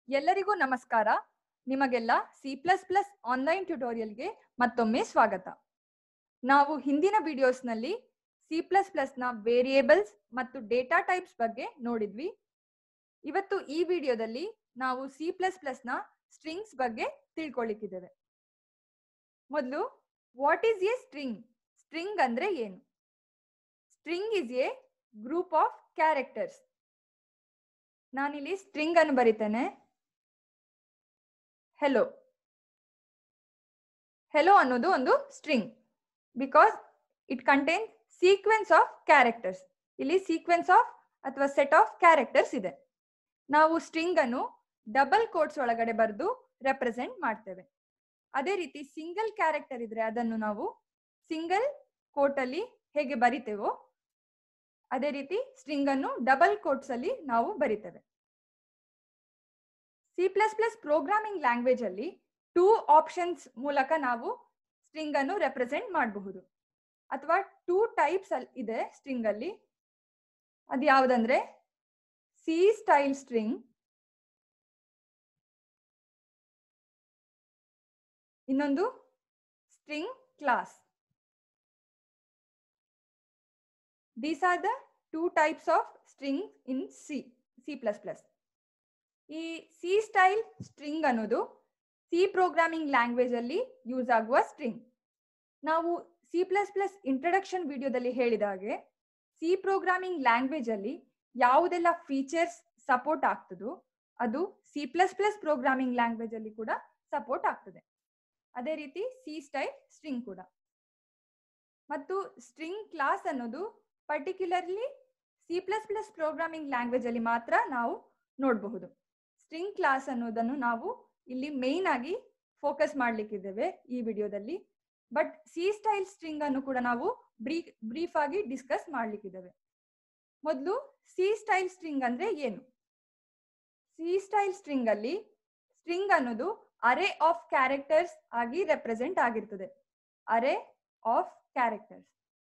ಎಲ್ಲರಿಗೂ ನಮಸ್ಕಾರ ನಿಮಗೆಲ್ಲ ಸಿ ಪ್ಲಸ್ ಪ್ಲಸ್ ಆನ್ಲೈನ್ ಟ್ಯುಟೋರಿಯಲ್ಗೆ ಮತ್ತೊಮ್ಮೆ ಸ್ವಾಗತ ನಾವು ಹಿಂದಿನ ವಿಡಿಯೋಸ್ನಲ್ಲಿ ಸಿ ಪ್ಲಸ್ ಪ್ಲಸ್ನ ವೇರಿಯೇಬಲ್ಸ್ ಮತ್ತು ಡೇಟಾ ಟೈಪ್ಸ್ ಬಗ್ಗೆ ನೋಡಿದ್ವಿ ಇವತ್ತು ಈ ವಿಡಿಯೋದಲ್ಲಿ ನಾವು ಸಿ ಪ್ಲಸ್ ಪ್ಲಸ್ನ ಸ್ಟ್ರಿಂಗ್ಸ್ ಬಗ್ಗೆ ತಿಳ್ಕೊಳ್ಳಿಕ್ಕಿದ್ದೇವೆ ಮೊದಲು what is a string string ಅಂದ್ರೆ ಏನು string is a group of characters ನಾನಿಲ್ಲಿ ಸ್ಟ್ರಿಂಗ್ ಅನ್ನು ಬರಿತೇನೆ ಹೆಲೋ ಹೆಲೋ ಅನ್ನೋದು ಒಂದು string because it contain sequence of characters ಇಲ್ಲಿ ಸೀಕ್ವೆನ್ಸ್ ಆಫ್ ಅಥವಾ ಸೆಟ್ ಆಫ್ ಕ್ಯಾರೆಕ್ಟರ್ಸ್ ಇದೆ ನಾವು ಸ್ಟ್ರಿಂಗ್ ಅನ್ನು ಡಬಲ್ ಕೋಟ್ಸ್ ಒಳಗಡೆ ಬರೆದು ರೆಪ್ರೆಸೆಂಟ್ ಮಾಡ್ತೇವೆ ಅದೇ ರೀತಿ ಸಿಂಗಲ್ ಕ್ಯಾರೆಕ್ಟರ್ ಇದ್ರೆ ಅದನ್ನು ನಾವು ಸಿಂಗಲ್ ಕೋಟ್ ಅಲ್ಲಿ ಹೇಗೆ ಬರಿತೇವೋ ಅದೇ ರೀತಿ ಸ್ಟ್ರಿಂಗ್ ಅನ್ನು ಡಬಲ್ ಕೋಟ್ಸ್ ಅಲ್ಲಿ ನಾವು ಬರಿತೇವೆ C plus plus programming language ಅಲ್ಲಿ ಟೂ ಆಪ್ಷನ್ಸ್ ಮೂಲಕ ನಾವು ಸ್ಟ್ರಿಂಗ್ ಅನ್ನು ರೆಪ್ರೆಸೆಂಟ್ ಮಾಡಬಹುದು ಅಥವಾ ಟೂ ಟೈಪ್ಸ್ ಅಲ್ಲಿ ಇದೆ ಸ್ಟ್ರಿಂಗ್ ಅಲ್ಲಿ ಅದು ಯಾವುದಂದ್ರೆ ಸಿ ಸ್ಟೈಲ್ ಸ್ಟ್ರಿಂಗ್ ಇನ್ನೊಂದು string class these are the two types of string in C C plus plus ಈ ಸಿ ಸ್ಟೈಲ್ ಸ್ಟ್ರಿಂಗ್ ಅನ್ನೋದು ಸಿ ಪ್ರೋಗ್ರಾಮಿಂಗ್ ಲ್ಯಾಂಗ್ವೇಜ್ ಅಲ್ಲಿ ಯೂಸ್ ಆಗುವ ಸ್ಟ್ರಿಂಗ್ ನಾವು ಸಿ ಪ್ಲಸ್ ಪ್ಲಸ್ ಇಂಟ್ರಡಕ್ಷನ್ ವಿಡಿಯೋದಲ್ಲಿ ಹೇಳಿದ ಹಾಗೆ ಸಿ ಪ್ರೋಗ್ರಾಮಿಂಗ್ ಲ್ಯಾಂಗ್ವೇಜ್ ಅಲ್ಲಿ ಯಾವುದೆಲ್ಲ ಫೀಚರ್ಸ್ ಸಪೋರ್ಟ್ ಆಗ್ತದೋ ಅದು C plus plus programming language ಅಲ್ಲಿ ಕೂಡ ಸಪೋರ್ಟ್ ಆಗ್ತದೆ ಅದೇ ರೀತಿ ಸಿ ಸ್ಟೈಲ್ ಸ್ಟ್ರಿಂಗ್ ಕೂಡ ಮತ್ತು ಸ್ಟ್ರಿಂಗ್ ಕ್ಲಾಸ್ ಅನ್ನೋದು particularly C plus plus programming language ಅಲ್ಲಿ ಮಾತ್ರ ನಾವು ನೋಡಬಹುದು ಸ್ಟ್ರಿಂಗ್ ಕ್ಲಾಸ್ ಅನ್ನೋದನ್ನು ನಾವು ಇಲ್ಲಿ ಮೇನ್ ಆಗಿ ಫೋಕಸ್ ಮಾಡ್ಲಿಕ್ಕಿದ್ದೇವೆ ಈ ವಿಡಿಯೋದಲ್ಲಿ ಬಟ್ ಸಿ ಸ್ಟೈಲ್ ಸ್ಟ್ರಿಂಗ್ ಅನ್ನು ಕೂಡ ನಾವು ಬ್ರೀಫ್ ಬ್ರೀಫ್ ಆಗಿ ಡಿಸ್ಕಸ್ ಮಾಡ್ಲಿಕ್ಕಿದ್ದೇವೆ ಮೊದಲು ಸಿ ಸ್ಟೈಲ್ ಸ್ಟ್ರಿಂಗ್ ಅಂದ್ರೆ ಏನು ಸಿ ಸ್ಟೈಲ್ ಸ್ಟ್ರಿಂಗ್ ಅಲ್ಲಿ ಸ್ಟ್ರಿಂಗ್ ಅನ್ನೋದು ಅರೆ ಆಫ್ ಕ್ಯಾರೆಕ್ಟರ್ಸ್ ಆಗಿ ರೆಪ್ರೆಸೆಂಟ್ ಆಗಿರ್ತದೆ ಅರೆ ಆಫ್ ಕ್ಯಾರೆಕ್ಟರ್ಸ್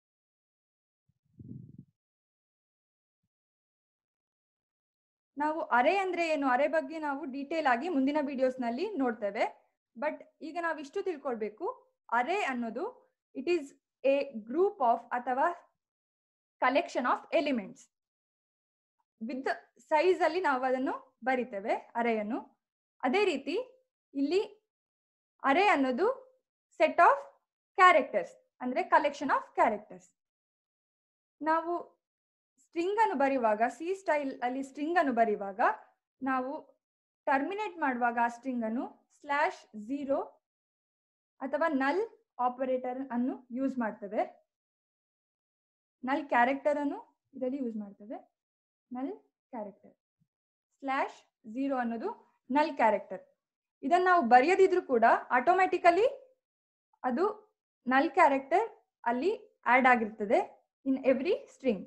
ನಾವು ಅರೆ ಅಂದ್ರೆ ಏನು ಅರೆ ಬಗ್ಗೆ ನಾವು ಡೀಟೇಲ್ ಆಗಿ ಮುಂದಿನ ವಿಡಿಯೋಸ್ ನಲ್ಲಿ ನೋಡ್ತೇವೆ ಬಟ್ ಈಗ ನಾವು ಇಷ್ಟು ತಿಳ್ಕೊಳ್ಬೇಕು ಅರೆ ಅನ್ನೋದು it is a group of ಅಥವಾ collection of elements with size ಅಲ್ಲಿ ನಾವು ಅದನ್ನು ಬರಿತೇವೆ ಅರೆಯನ್ನು ಅದೇ ರೀತಿ ಇಲ್ಲಿ ಅರೆ ಅನ್ನೋದು ಸೆಟ್ ಆಫ್ ಕ್ಯಾರೆಕ್ಟರ್ಸ್ ಅಂದ್ರೆ ಕಲೆಕ್ಷನ್ ಆಫ್ ಕ್ಯಾರೆಕ್ಟರ್ಸ್ ನಾವು ಸ್ಟ್ರಿಂಗ್ ಅನ್ನು ಬರೆಯುವಾಗ ಸಿ ಸ್ಟೈಲ್ ಅಲ್ಲಿ ಸ್ಟ್ರಿಂಗ್ ಅನ್ನು ಬರೆಯುವಾಗ ನಾವು ಟರ್ಮಿನೇಟ್ ಮಾಡುವಾಗ ಆ ಸ್ಟ್ರಿಂಗ್ ಅನ್ನು ಸ್ಲ್ಯಾಶ್ ಝೀರೋ ಅಥವಾ ನಲ್ ಆಪರೇಟರ್ ಅನ್ನು ಯೂಸ್ ಮಾಡ್ತೇವೆ ನಲ್ ಕ್ಯಾರೆಕ್ಟರ್ ಅನ್ನು ಇದರಲ್ಲಿ ಯೂಸ್ ಮಾಡ್ತೇವೆ ನಲ್ ಕ್ಯಾರೆಕ್ಟರ್ ಸ್ಲ್ಯಾಶ್ ಝೀರೋ ಅನ್ನೋದು ನಲ್ ಕ್ಯಾರೆಕ್ಟರ್ ಇದನ್ನ ನಾವು ಬರೆಯದಿದ್ರು ಕೂಡ ಆಟೋಮ್ಯಾಟಿಕಲಿ ಅದು ನಲ್ ಕ್ಯಾರೆಕ್ಟರ್ ಅಲ್ಲಿ ಆಡ್ ಆಗಿರ್ತದೆ ಇನ್ ಎವ್ರಿ ಸ್ಟ್ರಿಂಗ್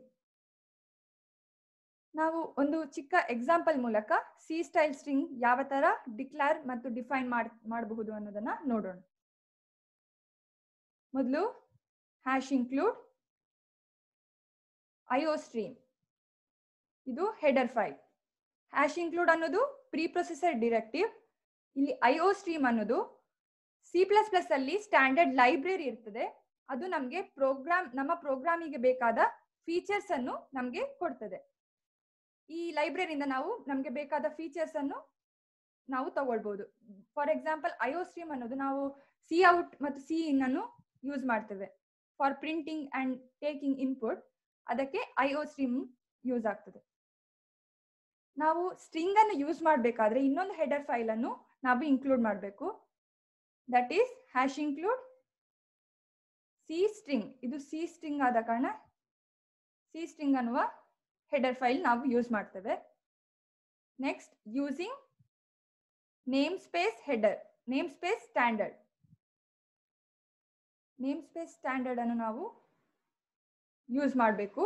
ನಾವು ಒಂದು ಚಿಕ್ಕ ಎಕ್ಸಾಂಪಲ್ ಮೂಲಕ ಸಿ ಸ್ಟೈಲ್ ಸ್ಟ್ರಿಂಗ್ ಯಾವ ತರ ಡಿಕ್ಲೇರ್ ಮತ್ತು ಡಿಫೈನ್ ಮಾಡಬಹುದು ಅನ್ನೋದನ್ನ ನೋಡೋಣ ಮೊದಲು ಹ್ಯಾಶ್ ಇನ್ಕ್ಲೂಡ್ ಐಒ ಸ್ಟ್ರೀಮ್ ಇದು ಹೆಡರ್ ಫೈಲ್ ಹ್ಯಾಶ್ ಇನ್ಕ್ಲೂಡ್ ಅನ್ನೋದು ಪ್ರೀ ಪ್ರೊಸೆಸರ್ ಡಿರೆಕ್ಟಿವ್ ಇಲ್ಲಿ ಐಒ ಸ್ಟ್ರೀಮ್ ಅನ್ನೋದು ಸಿ ಪ್ಲಸ್ ಪ್ಲಸ್ ಅಲ್ಲಿ ಸ್ಟ್ಯಾಂಡರ್ಡ್ ಲೈಬ್ರರಿ ಇರ್ತದೆ ಅದು ನಮಗೆ ಪ್ರೋಗ್ರಾಮ್ ನಮ್ಮ ಪ್ರೋಗ್ರಾಮಿಗೆ ಬೇಕಾದ ಫೀಚರ್ಸ್ ಅನ್ನು ನಮಗೆ ಕೊಡ್ತದೆ ಈ ಲೈಬ್ರರಿಯಿಂದ ನಾವು ನಮಗೆ ಬೇಕಾದ ಫೀಚರ್ಸ್ ಅನ್ನು ನಾವು ತಗೊಳ್ಬಹುದು ಫಾರ್ ಎಕ್ಸಾಂಪಲ್ ಐಒ ಸ್ಟ್ರೀಮ್ ಅನ್ನೋದು ನಾವು ಸಿ ಔಟ್ ಮತ್ತು ಸಿ ಇನ್ ಅನ್ನು ಯೂಸ್ ಮಾಡ್ತೇವೆ for printing and taking input ಅದಕ್ಕೆ ಐಒ ಸ್ಟ್ರೀಮ್ ಯೂಸ್ ಆಗ್ತದೆ ನಾವು ಸ್ಟ್ರಿಂಗ್ ಅನ್ನು ಯೂಸ್ ಮಾಡಬೇಕಾದ್ರೆ ಇನ್ನೊಂದು ಹೆಡರ್ ಫೈಲ್ ಅನ್ನು ನಾವು ಇನ್ಕ್ಲೂಡ್ ಮಾಡಬೇಕು that is hash include C string ಇದು ಸಿ ಸ್ಟ್ರಿಂಗ್ ಆದ ಕಾರಣ ಸಿ ಸ್ಟ್ರಿಂಗ್ ಅನ್ನುವ ಹೆಡರ್ ಫೈಲ್ ನಾವು ಯೂಸ್ ಮಾಡ್ತೇವೆ next using namespace header namespace standard namespace standard ಅನ್ನು ನಾವು ಯೂಸ್ ಮಾಡಬೇಕು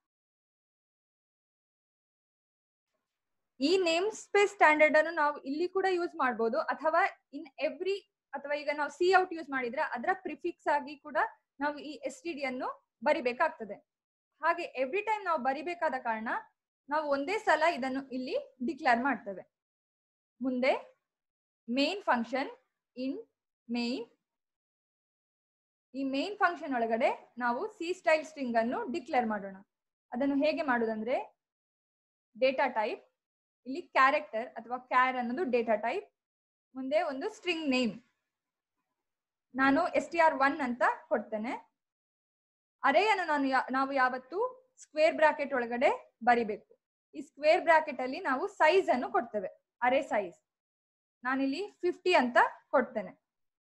ಈ ನೇಮ್ ಸ್ಪೇಸ್ ಸ್ಟ್ಯಾಂಡರ್ಡ್ ಅನ್ನು ನಾವು ಇಲ್ಲಿ ಕೂಡ ಯೂಸ್ ಮಾಡಬಹುದು ಅಥವಾ ಇನ್ ಎವ್ರಿ ಅಥವಾ ಈಗ ನಾವು ಸಿ ಔಟ್ ಯೂಸ್ ಮಾಡಿದ್ರೆ ಅದರ ಪ್ರಿಫಿಕ್ಸ್ ಆಗಿ ಕೂಡ ನಾವು ಈ ಎಸ್ ಟಿ ಡಿ ಅನ್ನು ಬರಿಬೇಕಾಗ್ತದೆ ಹಾಗೆ ಎವ್ರಿ ಟೈಮ್ ನಾವು ಬರಿಬೇಕಾದ ಕಾರಣ ನಾವು ಒಂದೇ ಸಲ ಇದನ್ನು ಇಲ್ಲಿ ಡಿಕ್ಲೇರ್ ಮಾಡ್ತೇವೆ ಮುಂದೆ ಮೇನ್ ಫಂಕ್ಷನ್ ಇನ್ ಮೇನ್ ಈ ಮೇನ್ ಫಂಕ್ಷನ್ ಒಳಗಡೆ ನಾವು ಸಿ ಸ್ಟೈಲ್ ಸ್ಟ್ರಿಂಗ್ ಅನ್ನು ಡಿಕ್ಲೇರ್ ಮಾಡೋಣ ಅದನ್ನು ಹೇಗೆ ಮಾಡುದಂದ್ರೆ ಡೇಟಾ ಟೈಪ್ ಇಲ್ಲಿ ಕ್ಯಾರೆಕ್ಟರ್ ಅಥವಾ ಕ್ಯಾರ್ ಅನ್ನೋದು ಡೇಟಾ ಟೈಪ್ ಮುಂದೆ ಒಂದು ಸ್ಟ್ರಿಂಗ್ ನೇಮ್ ನಾನು ಎಸ್ ಟಿ ಆರ್ ಒನ್ ಅಂತ ಕೊಡ್ತೇನೆ ಅರೆಯನ್ನು ನಾನು ಯಾ- ನಾವು ಯಾವತ್ತು ಸ್ಕ್ವೇರ್ ಬ್ರಾಕೆಟ್ ಒಳಗಡೆ ಬರಿಬೇಕು ಈ ಸ್ಕ್ವೇರ್ ಬ್ರಾಕೆಟ್ ಅಲ್ಲಿ ನಾವು ಸೈಜ್ ಅನ್ನು ಕೊಡ್ತೇವೆ ಅರೆ ಸೈಜ್ ನಾನಿಲ್ಲಿ ಫಿಫ್ಟಿ ಅಂತ ಕೊಡ್ತೇನೆ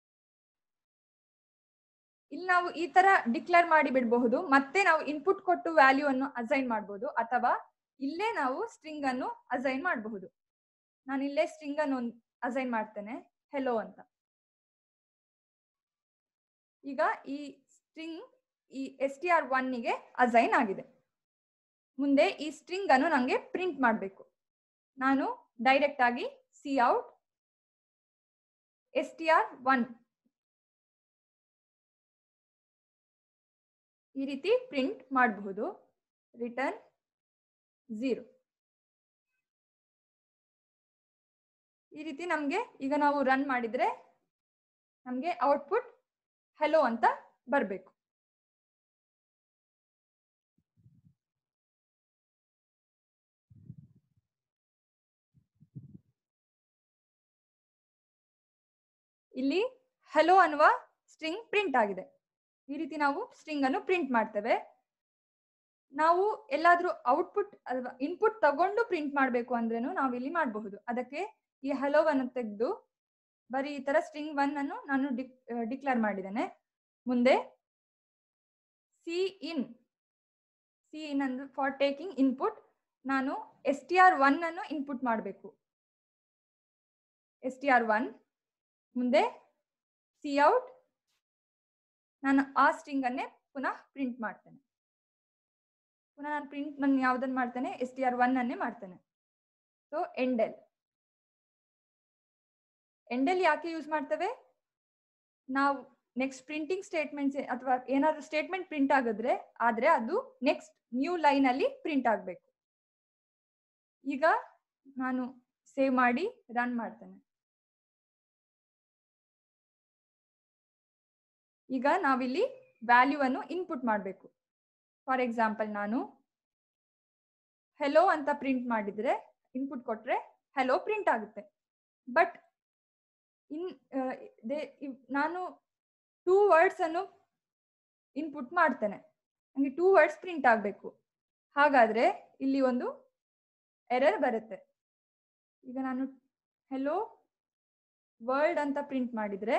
ಇಲ್ಲಿ ನಾವು ಈ ತರ ಡಿಕ್ಲೇರ್ ಮಾಡಿ ಬಿಡಬಹುದು ಮತ್ತೆ ನಾವು ಇನ್ಪುಟ್ ಕೊಟ್ಟು ವ್ಯಾಲ್ಯೂ ಅನ್ನು ಅಸೈನ್ ಮಾಡಬಹುದು ಅಥವಾ ಇಲ್ಲೇ ನಾವು ಸ್ಟ್ರಿಂಗ್ ಅನ್ನು ಅಸೈನ್ ಮಾಡಬಹುದು ನಾನು ಇಲ್ಲೇ ಸ್ಟ್ರಿಂಗ್ ಅನ್ನು ಅಸೈನ್ ಮಾಡ್ತೇನೆ ಹೆಲೋ ಅಂತ ಈಗ ಈ ಸ್ಟ್ರಿಂಗ್ ಈ ಎಸ್ ಟಿ ಆರ್ ಒನ್ನಿಗೆ ಅಸೈನ್ ಆಗಿದೆ ಮುಂದೆ ಈ ಸ್ಟ್ರಿಂಗ್ ಅನ್ನು ನನಗೆ ಪ್ರಿಂಟ್ ಮಾಡಬೇಕು ನಾನು ಡೈರೆಕ್ಟ್ ಆಗಿ C out S T R one ಈ ರೀತಿ ಪ್ರಿಂಟ್ ಮಾಡಬಹುದು ರಿಟರ್ನ್ ಝೀರೋ ಈ ರೀತಿ ನಮಗೆ ಈಗ ನಾವು ರನ್ ಮಾಡಿದ್ರೆ ನಮಗೆ ಔಟ್ಪುಟ್ ಹೆಲೋ ಅಂತ ಬರಬೇಕು ಇಲ್ಲಿ ಹೆಲೋ ಅನ್ನುವ ಸ್ಟ್ರಿಂಗ್ ಪ್ರಿಂಟ್ ಆಗಿದೆ ಈ ರೀತಿ ನಾವು ಸ್ಟ್ರಿಂಗ್ ಅನ್ನು ಪ್ರಿಂಟ್ ಮಾಡ್ತೇವೆ ನಾವು ಎಲ್ಲಾದ್ರೂ ಔಟ್ಪುಟ್ ಅಥವಾ ಇನ್ಪುಟ್ ತಗೊಂಡು ಪ್ರಿಂಟ್ ಮಾಡಬೇಕು ಅಂದ್ರೇನು ನಾವು ಇಲ್ಲಿ ಮಾಡಬಹುದು ಅದಕ್ಕೆ ಈ ಹಲೋವನ್ನು ತೆಗೆದು ಬರೀ ಈ ತರ ಸ್ಟ್ರಿಂಗ್ ಒನ್ ಅನ್ನು ನಾನು ಡಿಕ್ಲೇರ್ ಮಾಡಿದ್ದೇನೆ ಮುಂದೆ ಸಿ ಇನ್ ಸಿ ಇನ್ ಅಂದ್ರೆ ಫಾರ್ ಟೇಕಿಂಗ್ ಇನ್ಪುಟ್ ನಾನು ಎಸ್ ಟಿ ಆರ್ ಒನ್ ಅನ್ನು ಇನ್ಪುಟ್ ಮಾಡಬೇಕು ಎಸ್ ಟಿ ಆರ್ ಒನ್ ಮುಂದೆ ಸಿ ಔಟ್ ನಾನು ಆ ಸ್ಟ್ರಿಂಗ್ ಅನ್ನೇ ಪುನಃ ಪ್ರಿಂಟ್ ಮಾಡ್ತೇನೆ ಪುನಃ ನಾನು ಪ್ರಿಂಟ್ ನಾನು ಯಾವ್ದನ್ನ ಮಾಡ್ತೇನೆ ಎಸ್ ಟಿ ಆರ್ ಒನ್ ಅನ್ನೇ ಮಾಡ್ತೇನೆ ಸೊ ಎಂಡೆಲ್ ಎಂಡೆಲ್ ಯಾಕೆ ಯೂಸ್ ಮಾಡ್ತೇವೆ ನಾವು ನೆಕ್ಸ್ಟ್ ಪ್ರಿಂಟಿಂಗ್ ಸ್ಟೇಟ್ಮೆಂಟ್ಸ್ ಅಥವಾ ಏನಾದ್ರು ಸ್ಟೇಟ್ಮೆಂಟ್ ಪ್ರಿಂಟ್ ಆಗಿದ್ರೆ ಆದ್ರೆ ಅದು ನೆಕ್ಸ್ಟ್ ನ್ಯೂ ಲೈನ್ ಅಲ್ಲಿ ಪ್ರಿಂಟ್ ಆಗಬೇಕು ಈಗ ನಾನು ಸೇವ್ ಮಾಡಿ ರನ್ ಮಾಡ್ತೇನೆ ಈಗ ನಾವಿಲ್ಲಿ ವ್ಯಾಲ್ಯೂ ಅನ್ನು ಇನ್ಪುಟ್ ಮಾಡಬೇಕು ಫಾರ್ ಎಕ್ಸಾಂಪಲ್ ನಾನು ಹೆಲೋ ಅಂತ ಪ್ರಿಂಟ್ ಮಾಡಿದ್ರೆ ಇನ್ಪುಟ್ ಕೊಟ್ರೆ ಹೆಲೋ ಪ್ರಿಂಟ್ ಆಗುತ್ತೆ ಬಟ್ ಇನ್ ನಾನು ಟೂ ವರ್ಡ್ಸ್ ಅನ್ನು ಇನ್ಪುಟ್ ಮಾಡ್ತೇನೆ ನನಗೆ ಟೂ ವರ್ಡ್ಸ್ ಪ್ರಿಂಟ್ ಆಗಬೇಕು ಹಾಗಾದ್ರೆ ಇಲ್ಲಿ ಒಂದು ಎರರ್ ಬರುತ್ತೆ ಈಗ ನಾನು ಹೆಲೋ ವರ್ಲ್ಡ್ ಅಂತ ಪ್ರಿಂಟ್ ಮಾಡಿದ್ರೆ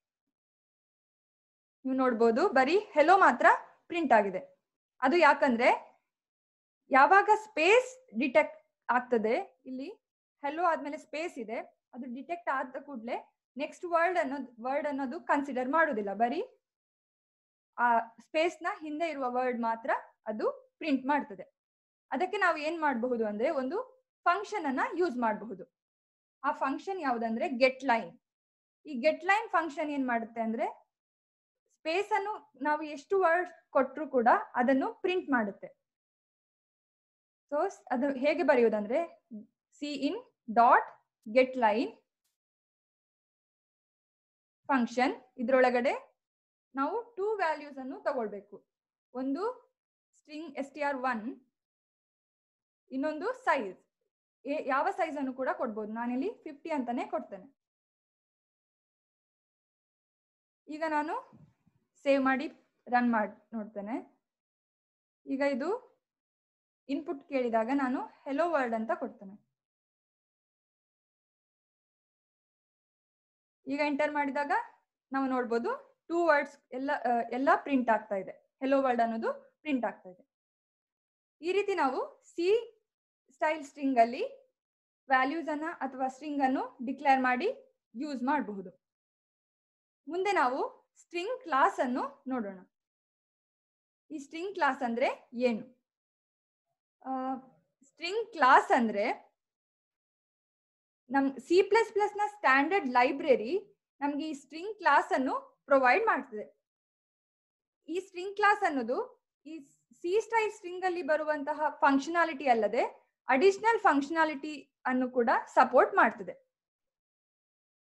ನೀವು ನೋಡ್ಬೋದು ಬರೀ ಹೆಲೋ ಮಾತ್ರ ಪ್ರಿಂಟ್ ಆಗಿದೆ ಅದು ಯಾಕಂದ್ರೆ ಯಾವಾಗ ಸ್ಪೇಸ್ ಡಿಟೆಕ್ಟ್ ಆಗ್ತದೆ ಇಲ್ಲಿ ಹೆಲೋ ಆದ್ಮೇಲೆ ಸ್ಪೇಸ್ ಇದೆ ಅದು ಡಿಟೆಕ್ಟ್ ಆದ ಕೂಡಲೇ ನೆಕ್ಸ್ಟ್ ವರ್ಡ್ ಅನ್ನೋದು ವರ್ಡ್ ಅನ್ನೋದು ಕನ್ಸಿಡರ್ ಮಾಡುದಿಲ್ಲ ಬರೀ ಆ ಸ್ಪೇಸ್ ನ ಹಿಂದೆ ಇರುವ ವರ್ಡ್ ಮಾತ್ರ ಅದು ಪ್ರಿಂಟ್ ಮಾಡ್ತದೆ ಅದಕ್ಕೆ ನಾವು ಏನ್ ಮಾಡಬಹುದು ಅಂದ್ರೆ ಒಂದು ಫಂಕ್ಷನ್ ಅನ್ನ ಯೂಸ್ ಮಾಡಬಹುದು ಆ ಫಂಕ್ಷನ್ ಯಾವ್ದಂದ್ರೆ ಗೆಟ್ ಲೈನ್ ಈ ಗೆಟ್ ಲೈನ್ ಫಂಕ್ಷನ್ ಏನ್ ಮಾಡುತ್ತೆ ಅಂದ್ರೆ ಸ್ಪೇಸ್ ಅನ್ನು ನಾವು ಎಷ್ಟು ವರ್ಡ್ ಕೊಟ್ಟರು ಕೂಡ ಅದನ್ನು ಪ್ರಿಂಟ್ ಮಾಡುತ್ತೆ ಸೊ ಅದು ಹೇಗೆ ಬರೆಯುವುದಂದ್ರೆ C in dot get line function ಇದ್ರೊಳಗಡೆ ನಾವು ಟೂ ವ್ಯಾಲ್ಯೂಸ್ ಅನ್ನು ತಗೊಳ್ಬೇಕು ಒಂದು string S T R one ಇನ್ನೊಂದು ಸೈಜ್ ಯಾವ ಸೈಜ್ ಅನ್ನು ಕೂಡ ಕೊಡ್ಬೋದು ನಾನಿಲ್ಲಿ ಫಿಫ್ಟಿ ಅಂತಾನೆ ಕೊಡ್ತೇನೆ ಈಗ ನಾನು ಸೇವ್ ಮಾಡಿ ರನ್ ಮಾಡಿ ನೋಡ್ತೇನೆ ಈಗ ಇದು ಇನ್ಪುಟ್ ಕೇಳಿದಾಗ ನಾನು ಹೆಲೋ ವರ್ಡ್ ಅಂತ ಕೊಡ್ತೇನೆ ಈಗ ಎಂಟರ್ ಮಾಡಿದಾಗ ನಾವು ನೋಡ್ಬೋದು ಟೂ ವರ್ಡ್ಸ್ ಎಲ್ಲ ಎಲ್ಲ ಪ್ರಿಂಟ್ ಆಗ್ತಾ ಇದೆ ಹೆಲೋ ವರ್ಡ್ ಅನ್ನೋದು ಪ್ರಿಂಟ್ ಆಗ್ತಾ ಇದೆ ಈ ರೀತಿ ನಾವು ಸಿ ಸ್ಟೈಲ್ ಸ್ಟ್ರಿಂಗ್ ಅಲ್ಲಿ ವ್ಯಾಲ್ಯೂಸ್ ಅನ್ನ ಅಥವಾ ಸ್ಟ್ರಿಂಗ್ ಅನ್ನು ಡಿಕ್ಲೇರ್ ಮಾಡಿ ಯೂಸ್ ಮಾಡಬಹುದು ಮುಂದೆ ನಾವು ಸ್ಟ್ರಿಂಗ್ ಕ್ಲಾಸ್ ಅನ್ನು ನೋಡೋಣ ಈ ಸ್ಟ್ರಿಂಗ್ ಕ್ಲಾಸ್ ಅಂದ್ರೆ ಏನು ಸ್ಟ್ರಿಂಗ್ ಕ್ಲಾಸ್ ಅಂದ್ರೆ ನಮ್ ಸಿ ಪ್ಲಸ್ ಪ್ಲಸ್ ನ ಸ್ಟ್ಯಾಂಡರ್ಡ್ ಲೈಬ್ರರಿ ನಮ್ಗೆ ಈ ಸ್ಟ್ರಿಂಗ್ ಕ್ಲಾಸ್ ಅನ್ನು ಪ್ರೊವೈಡ್ ಮಾಡ್ತದೆ ಈ ಸ್ಟ್ರಿಂಗ್ ಕ್ಲಾಸ್ ಅನ್ನೋದು ಈ ಸಿ ಸ್ಟೈಲ್ ಸ್ಟ್ರಿಂಗ್ ಅಲ್ಲಿ ಬರುವಂತಹ ಫಂಕ್ಷನಾಲಿಟಿ ಅಲ್ಲದೆ ಅಡಿಷನಲ್ ಫಂಕ್ಷನಾಲಿಟಿ ಅನ್ನು ಕೂಡ ಸಪೋರ್ಟ್ ಮಾಡ್ತದೆ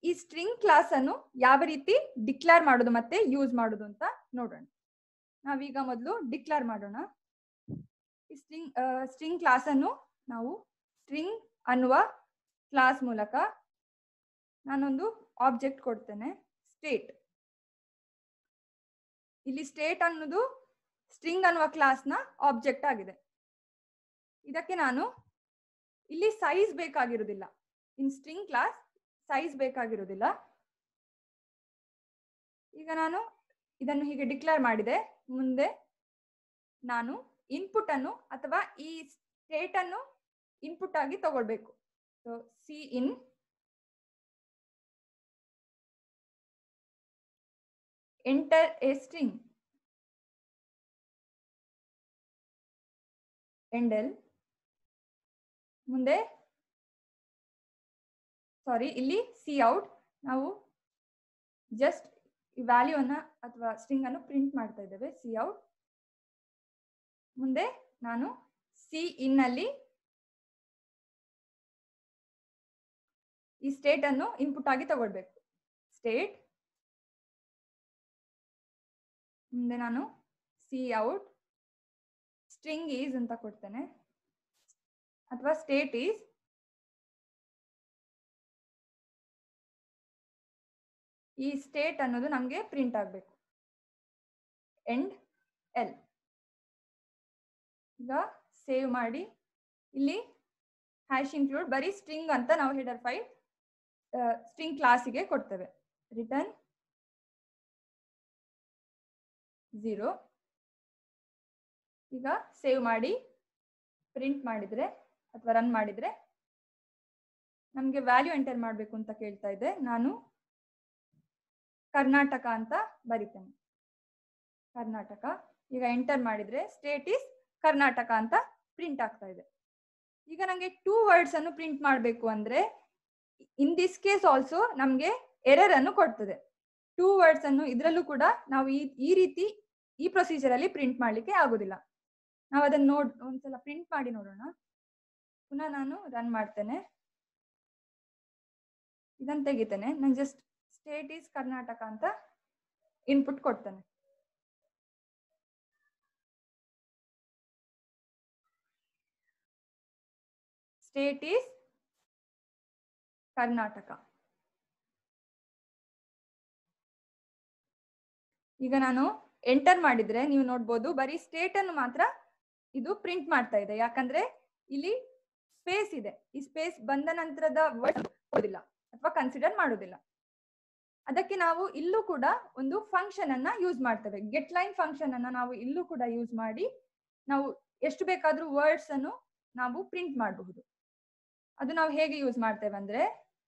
ಈ ಸ್ಟ್ರಿಂಗ್ ಕ್ಲಾಸ್ ಅನ್ನು ಯಾವ ರೀತಿ ಡಿಕ್ಲೇರ್ ಮಾಡೋದು ಮತ್ತೆ ಯೂಸ್ ಮಾಡೋದು ಅಂತ ನೋಡೋಣ ನಾವೀಗ ಮೊದಲು ಡಿಕ್ಲೇರ್ ಮಾಡೋಣ ಈ ಸ್ಟ್ರಿಂಗ್ ಸ್ಟ್ರಿಂಗ್ ಕ್ಲಾಸ್ ಅನ್ನು ನಾವು ಸ್ಟ್ರಿಂಗ್ ಅನ್ನುವ ಕ್ಲಾಸ್ ಮೂಲಕ ನಾನೊಂದು ಆಬ್ಜೆಕ್ಟ್ ಕೊಡ್ತೇನೆ ಸ್ಟೇಟ್ ಇಲ್ಲಿ ಸ್ಟೇಟ್ ಅನ್ನೋದು ಸ್ಟ್ರಿಂಗ್ ಅನ್ನುವ ಕ್ಲಾಸ್ನ ಆಬ್ಜೆಕ್ಟ್ ಆಗಿದೆ ಇದಕ್ಕೆ ನಾನು ಇಲ್ಲಿ ಸೈಜ್ ಬೇಕಾಗಿರುವುದಿಲ್ಲ ಇನ್ ಸ್ಟ್ರಿಂಗ್ ಕ್ಲಾಸ್ ಸೈಜ್ ಬೇಕಾಗಿರುವುದಿಲ್ಲ ಈಗ ನಾನು ಇದನ್ನು ಹೀಗೆ ಡಿಕ್ಲೇರ್ ಮಾಡಿದೆ ಮುಂದೆ ನಾನು ಇನ್ಪುಟ್ ಅನ್ನು ಅಥವಾ ಈ ಸ್ಟೇಟ್ ಅನ್ನು ಇನ್ಪುಟ್ ಆಗಿ ತಗೊಳ್ಬೇಕು so C in enter a string endl ಮುಂದೆ ಸಾರಿ ಇಲ್ಲಿ ಸಿ ಔಟ್ ನಾವು ಜಸ್ಟ್ ಈ ವ್ಯಾಲ್ಯೂನ ಅಥವಾ ಸ್ಟ್ರಿಂಗ್ ಅನ್ನು ಪ್ರಿಂಟ್ ಮಾಡ್ತಾ ಇದ್ದೇವೆ ಸಿ ಔಟ್ ಮುಂದೆ ನಾನು ಸಿ ಇನ್ ಅಲ್ಲಿ ಈ ಸ್ಟೇಟ್ ಅನ್ನು ಇನ್ಪುಟ್ ಆಗಿ ತಗೊಳ್ಬೇಕು ಸ್ಟೇಟ್ ಮುಂದೆ ನಾನು ಸಿ ಔಟ್ ಸ್ಟ್ರಿಂಗ್ ಈಸ್ ಅಂತ ಕೊಡ್ತೇನೆ ಅಥವಾ ಸ್ಟೇಟ್ ಈಸ್ ಈ ಸ್ಟೇಟ್ ಅನ್ನೋದು ನಮಗೆ ಪ್ರಿಂಟ್ ಆಗಬೇಕು ಎಂಡ್ ಎಲ್ ಈಗ ಸೇವ್ ಮಾಡಿ ಇಲ್ಲಿ ಹ್ಯಾಶ್ ಇನ್ಕ್ಲೂಡ್ ಬರೀ ಸ್ಟ್ರಿಂಗ್ ಅಂತ ನಾವು ಹೆಡರ್ ಫೈಲ್ ಸ್ಟ್ರಿಂಗ್ ಕ್ಲಾಸಿಗೆ ಕೊಡ್ತೇವೆ ರಿಟರ್ನ್ ಝೀರೋ ಈಗ ಸೇವ್ ಮಾಡಿ ಪ್ರಿಂಟ್ ಮಾಡಿದ್ರೆ ಅಥವಾ ರನ್ ಮಾಡಿದ್ರೆ ನಮಗೆ ವ್ಯಾಲ್ಯೂ ಎಂಟರ್ ಮಾಡಬೇಕು ಅಂತ ಕೇಳ್ತಾ ಇದೆ ನಾನು ಕರ್ನಾಟಕ ಅಂತ ಬರಿತೇನೆ ಕರ್ನಾಟಕ ಈಗ ಎಂಟರ್ ಮಾಡಿದ್ರೆ ಸ್ಟೇಟ್ ಇಸ್ ಕರ್ನಾಟಕ ಅಂತ ಪ್ರಿಂಟ್ ಆಗ್ತಾ ಇದೆ ಈಗ ನನಗೆ ಟೂ ವರ್ಡ್ಸ್ ಅನ್ನು ಪ್ರಿಂಟ್ ಮಾಡಬೇಕು ಅಂದ್ರೆ ಇನ್ ದಿಸ್ ಕೇಸ್ ಆಲ್ಸೋ ನಮಗೆ ಎರರ್ ಅನ್ನು ಕೊಡ್ತದೆ ಟೂ ವರ್ಡ್ಸ್ ಅನ್ನು ಇದರಲ್ಲೂ ಕೂಡ ನಾವು ಈ ಈ ರೀತಿ ಈ ಪ್ರೊಸೀಜರ್ ಅಲ್ಲಿ ಪ್ರಿಂಟ್ ಮಾಡ್ಲಿಕ್ಕೆ ಆಗುದಿಲ್ಲ ನಾವು ಅದನ್ನ ನೋಡ್ ಒಂದ್ಸಲ ಪ್ರಿಂಟ್ ಮಾಡಿ ನೋಡೋಣ ಪುನಃ ನಾನು ರನ್ ಮಾಡ್ತೇನೆ ಇದನ್ನ ತೆಗಿತೇನೆ ನಾನು ಜಸ್ಟ್ ಸ್ಟೇಟ್ ಈಸ್ ಕರ್ನಾಟಕ ಅಂತ ಇನ್ಪುಟ್ ಕೊಡ್ತೇನೆ ಸ್ಟೇಟ್ ಈಸ್ ಕರ್ನಾಟಕ ಈಗ ನಾನು ಎಂಟರ್ ಮಾಡಿದ್ರೆ ನೀವು ನೋಡ್ಬೋದು ಬರೀ ಸ್ಟೇಟ್ ಅನ್ನು ಮಾತ್ರ ಇದು ಪ್ರಿಂಟ್ ಮಾಡ್ತಾ ಇದೆ ಯಾಕಂದ್ರೆ ಇಲ್ಲಿ ಸ್ಪೇಸ್ ಇದೆ ಈ ಸ್ಪೇಸ್ ಬಂದ ನಂತರದ ವರ್ಡ್ ಓದಿಲ್ಲ ಅಥವಾ ಕನ್ಸಿಡರ್ ಮಾಡೋದಿಲ್ಲ ಅದಕ್ಕೆ ನಾವು ಇಲ್ಲೂ ಕೂಡ ಒಂದು ಫಂಕ್ಷನ್ ಅನ್ನ ಯೂಸ್ ಮಾಡ್ತೇವೆ ಗೆಟ್ ಲೈನ್ ಫಂಕ್ಷನ್ ಅನ್ನ ನಾವು ಇಲ್ಲೂ ಕೂಡ ಯೂಸ್ ಮಾಡಿ ನಾವು ಎಷ್ಟು ಬೇಕಾದ್ರೂ ವರ್ಡ್ಸ್ ಅನ್ನು ನಾವು ಪ್ರಿಂಟ್ ಮಾಡಬಹುದು ಅದು ನಾವು ಹೇಗೆ ಯೂಸ್ ಮಾಡ್ತೇವೆ ಅಂದ್ರೆ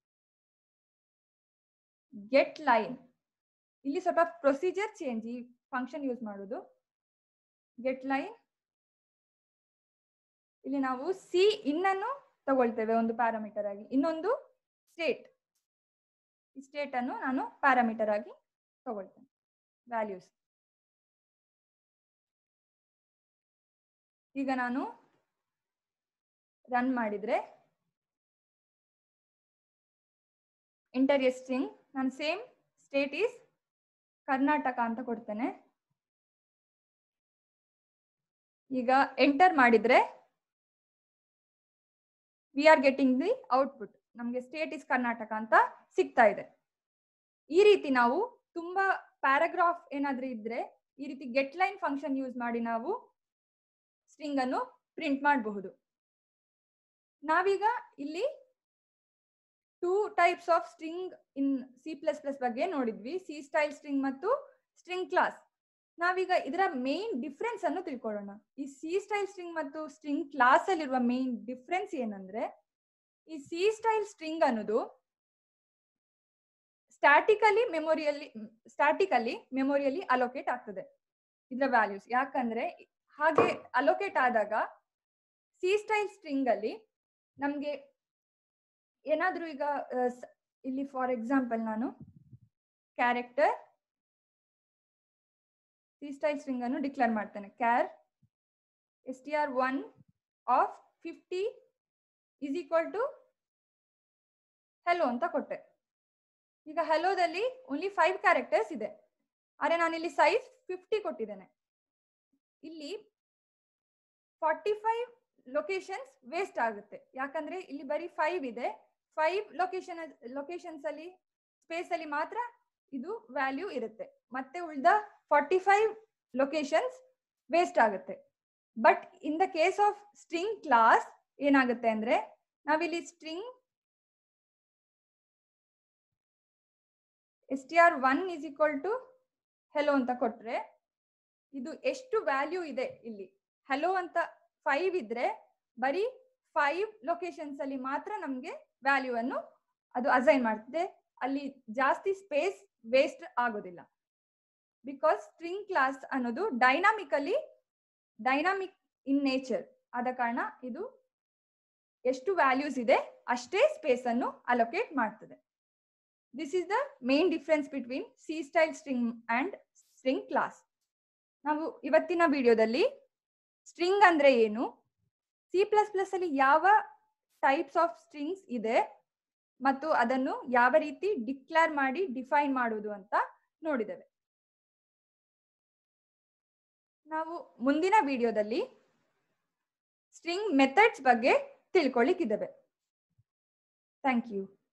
ಗೆಟ್ ಲೈನ್ ಇಲ್ಲಿ ಸ್ವಲ್ಪ ಪ್ರೊಸೀಜರ್ ಚೇಂಜ್ ಈ ಫಂಕ್ಷನ್ ಯೂಸ್ ಮಾಡೋದು ಗೆಟ್ ಲೈನ್ ಇಲ್ಲಿ ನಾವು ಸಿ ಇನ್ನನ್ನು ತಗೊಳ್ತೇವೆ ಒಂದು ಪ್ಯಾರಾಮೀಟರ್ ಆಗಿ ಇನ್ನೊಂದು ಸ್ಟೇಟ್ ಈ ಸ್ಟೇಟ್ ಅನ್ನು ನಾನು ಪ್ಯಾರಾಮೀಟರ್ ಆಗಿ ತಗೊಳ್ತೇನೆ ವ್ಯಾಲ್ಯೂಸ್ ಈಗ ನಾನು ರನ್ ಮಾಡಿದ್ರೆ ಎಂಟರ್ ಎ ಸ್ಟ್ರಿಂಗ್ ನಾನು ಸೇಮ್ ಸ್ಟೇಟ್ ಈಸ್ ಕರ್ನಾಟಕ ಅಂತ ಕೊಡ್ತೇನೆ ಈಗ ಎಂಟರ್ ಮಾಡಿದ್ರೆ we are getting the output ನಮಗೆ ಸ್ಟೇಟ್ ಇಸ್ ಕರ್ನಾಟಕ ಅಂತ ಸಿಗ್ತಾ ಇದೆ ಈ ರೀತಿ ನಾವು ತುಂಬಾ ಪ್ಯಾರಾಗ್ರಾಫ್ ಏನಾದ್ರೂ ಇದ್ರೆ ಈ ರೀತಿ ಗೆಟ್ ಲೈನ್ ಫಂಕ್ಷನ್ ಯೂಸ್ ಮಾಡಿ ನಾವು ಸ್ಟ್ರಿಂಗ್ ಅನ್ನು ಪ್ರಿಂಟ್ ಮಾಡಬಹುದು ನಾವೀಗ ಇಲ್ಲಿ two types of string in C plus plus ಬಗ್ಗೆ ನೋಡಿದ್ವಿ ಸಿ ಸ್ಟೈಲ್ ಸ್ಟ್ರಿಂಗ್ ಮತ್ತು ಸ್ಟ್ರಿಂಗ್ ಕ್ಲಾಸ್ ನಾವೀಗ ಇದರ ಮೇನ್ ಡಿಫ್ರೆನ್ಸ್ ಅನ್ನು ತಿಳ್ಕೊಳ್ಳೋಣ ಈ ಸಿ ಸ್ಟೈಲ್ ಸ್ಟ್ರಿಂಗ್ ಮತ್ತು ಸ್ಟ್ರಿಂಗ್ ಕ್ಲಾಸ್ ಅಲ್ಲಿರುವ ಮೇನ್ ಡಿಫ್ರೆನ್ಸ್ ಏನಂದ್ರೆ ಈ ಸಿ ಸ್ಟೈಲ್ ಸ್ಟ್ರಿಂಗ್ ಅನ್ನೋದು ಸ್ಟ್ಯಾಟಿಕಲಿ ಮೆಮೊರಿಯಲ್ಲಿ ಸ್ಟ್ಯಾಟಿಕಲಿ ಮೆಮೊರಿಯಲ್ಲಿ ಅಲೋಕೇಟ್ ಆಗ್ತದೆ ಇದರ ವ್ಯಾಲ್ಯೂಸ್ ಯಾಕಂದ್ರೆ ಹಾಗೆ ಅಲೋಕೇಟ್ ಆದಾಗ ಸಿ ಸ್ಟೈಲ್ ಸ್ಟ್ರಿಂಗ್ ಅಲ್ಲಿ ನಮ್ಗೆ ಏನಾದ್ರೂ ಈಗ ಆ, ಸ- ಇಲ್ಲಿ ಫಾರ್ ಎಕ್ಸಾಂಪಲ್ ನಾನು ಕ್ಯಾರೆಕ್ಟರ್ ಸಿ ಸ್ಟೈಲ್ ಸ್ಟ್ರಿಂಗ್ ಅನ್ನು ಡಿಕ್ಲೇರ್ ಮಾಡ್ತೇನೆ char S T R one of fifty is equal to hello ಅಂತ ಕೊಟ್ಟೆ ಈಗ ಹಲೋದಲ್ಲಿ ಓನ್ಲಿ ಫೈವ್ ಕ್ಯಾರೆಕ್ಟರ್ಸ್ ಇದೆ ಆದರೆ ನಾನು ಇಲ್ಲಿ ಸೈಜ್ ಫಿಫ್ಟಿ ಕೊಟ್ಟಿದ್ದೇನೆ ಇಲ್ಲಿ ಫಾರ್ಟಿ ಫೈವ್ ಲೊಕೇಶನ್ಸ್ ವೇಸ್ಟ್ ಆಗುತ್ತೆ ಯಾಕಂದ್ರೆ ಇಲ್ಲಿ ಬರೀ ಫೈವ್ ಇದೆ ಫೈವ್ ಲೊಕೇಶನ್ ಲೊಕೇಶನ್ಸ್ ಅಲ್ಲಿ ಸ್ಪೇಸ್ ಅಲ್ಲಿ ಮಾತ್ರ ಇದು ವ್ಯಾಲ್ಯೂ ಇರುತ್ತೆ ಮತ್ತೆ ಉಳ್ದ ಫಾರ್ಟಿ ಫೈವ್ ಲೊಕೇಶನ್ಸ್ ವೇಸ್ಟ್ ಆಗುತ್ತೆ but in the case of string class ಏನಾಗುತ್ತೆ ಅಂದ್ರೆ ನಾವಿಲ್ಲಿ string S T R one is equal to hello ಅಂತ ಕೊಟ್ರೆ ಇದು ಎಷ್ಟು ವ್ಯಾಲ್ಯೂ ಇದೆ ಇಲ್ಲಿ ಹೆಲೋ ಅಂತ ಫೈವ್ ಇದ್ರೆ ಬರೀ ಫೈವ್ ಲೊಕೇಶನ್ಸ್ ಅಲ್ಲಿ ಮಾತ್ರ ನಮಗೆ ವ್ಯಾಲ್ಯೂ ಅನ್ನು ಅದು ಅಸೈನ್ ಮಾಡ್ತದೆ ಅಲ್ಲಿ ಜಾಸ್ತಿ ಸ್ಪೇಸ್ ವೇಸ್ಟ್ ಆಗೋದಿಲ್ಲ ಬಿಕಾಸ್ ಸ್ಟ್ರಿಂಗ್ ಕ್ಲಾಸ್ ಅನ್ನೋದು ಡೈನಾಮಿಕಲಿ ಡೈನಾಮಿಕ್ ಇನ್ ನೇಚರ್ ಆದ ಕಾರಣ ಇದು ಎಷ್ಟು ವ್ಯಾಲ್ಯೂಸ್ ಇದೆ ಅಷ್ಟೇ ಸ್ಪೇಸ್ ಅನ್ನು ಅಲೋಕೇಟ್ ಮಾಡ್ತದೆ this is the main difference between C style string and string class ನಾವು ಇವತ್ತಿನ ವಿಡಿಯೋದಲ್ಲಿ ಸ್ಟ್ರಿಂಗ್ ಅಂದ್ರೆ ಏನು ಸಿ ಪ್ಲಸ್ ಪ್ಲಸ್ ಅಲ್ಲಿ ಯಾವ ಟೈಪ್ಸ್ ಆಫ್ ಸ್ಟ್ರಿಂಗ್ಸ್ ಇದೆ ಮತ್ತು ಅದನ್ನು ಯಾವ ರೀತಿ ಡಿಕ್ಲೇರ್ ಮಾಡಿ ಡಿಫೈನ್ ಮಾಡುವುದು ಅಂತ ನೋಡಿದ್ದೇವೆ ನಾವು ಮುಂದಿನ ವಿಡಿಯೋದಲ್ಲಿ ಸ್ಟ್ರಿಂಗ್ ಮೆಥಡ್ಸ್ ಬಗ್ಗೆ ತಿಳ್ಕೊಳ್ಳಿಕ್ಕಿದ್ದೇವೆ ಥ್ಯಾಂಕ್ ಯು